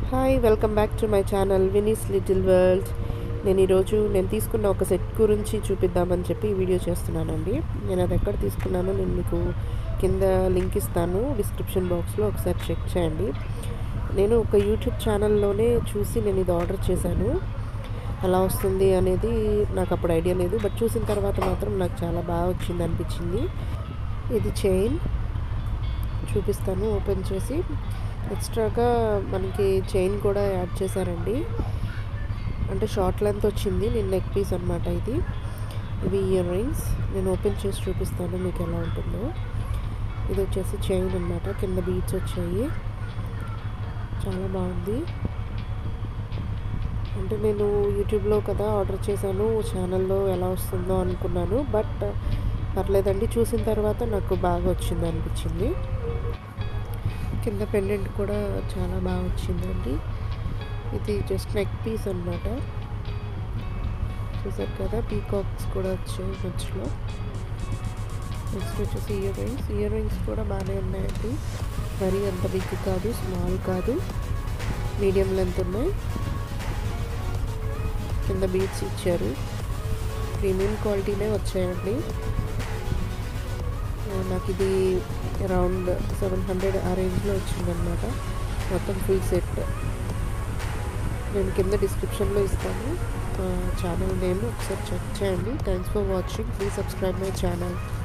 hi welcome back to my channel Vinee's little world నేను ఈరోజు నేను తీసుకున్న ఒక సెట్ గురించి చూపిద్దామని చెప్పి ఈ వీడియో చేస్తున్నానండి నేను అది ఎక్కడ తీసుకున్నానో నేను మీకు కింద లింక్ ఇస్తాను డిస్క్రిప్షన్ బాక్స్లో ఒకసారి చెక్ చేయండి నేను ఒక యూట్యూబ్ ఛానల్లోనే చూసి నేను ఇది ఆర్డర్ చేశాను ఎలా వస్తుంది అనేది నాకు అప్పుడు ఐడియా లేదు బట్ చూసిన తర్వాత మాత్రం నాకు చాలా బాగా వచ్చింది అనిపించింది ఇది చైన్ చూపిస్తాను ఓపెన్ చేసి ఎక్స్ట్రాగా మనకి చైన్ కూడా యాడ్ చేశారండి అంటే షార్ట్ లెంత్ వచ్చింది నేను నెక్ పీస్ అనమాట ఇది ఇవి ఇయర్ రింగ్స్ నేను ఓపెన్ చేసి చూపిస్తాను మీకు ఎలా ఉంటుందో ఇది వచ్చేసి చైన్ అనమాట కింద బీట్స్ వచ్చాయి చాలా బాగుంది అంటే నేను యూట్యూబ్లో కదా ఆర్డర్ చేశాను ఛానల్లో ఎలా వస్తుందో అనుకున్నాను బట్ పర్లేదండి చూసిన తర్వాత నాకు బాగా వచ్చింది అనిపించింది కింద పెండెంట్ కూడా చాలా బాగా వచ్చిందండి ఇది జస్ట్ నెక్ పీస్ అనమాట చూసారు కదా పీకాక్స్ కూడా వచ్చాయి మధ్యలో నెక్స్ట్ వచ్చేసి ఇయర్ రింగ్స్ ఇయర్ రింగ్స్ కూడా బాగానే ఉన్నాయండి మరీ అంత బిగ్ కాదు స్మాల్ కాదు మీడియం లెంత్ ఉన్నాయి కింద బీట్స్ ఇచ్చారు ప్రీమియం క్వాలిటీనే వచ్చాయండి నాకు ఇది అరౌండ్ సెవెన్ హండ్రెడ్ ఆ రేంజ్లో వచ్చిందనమాట మొత్తం ఫుల్ సెట్ నేను కింద డిస్క్రిప్షన్లో ఇస్తాను ఛానల్ నేమ్ ఒకసారి చెక్ చేయండి thanks for watching please subscribe my channel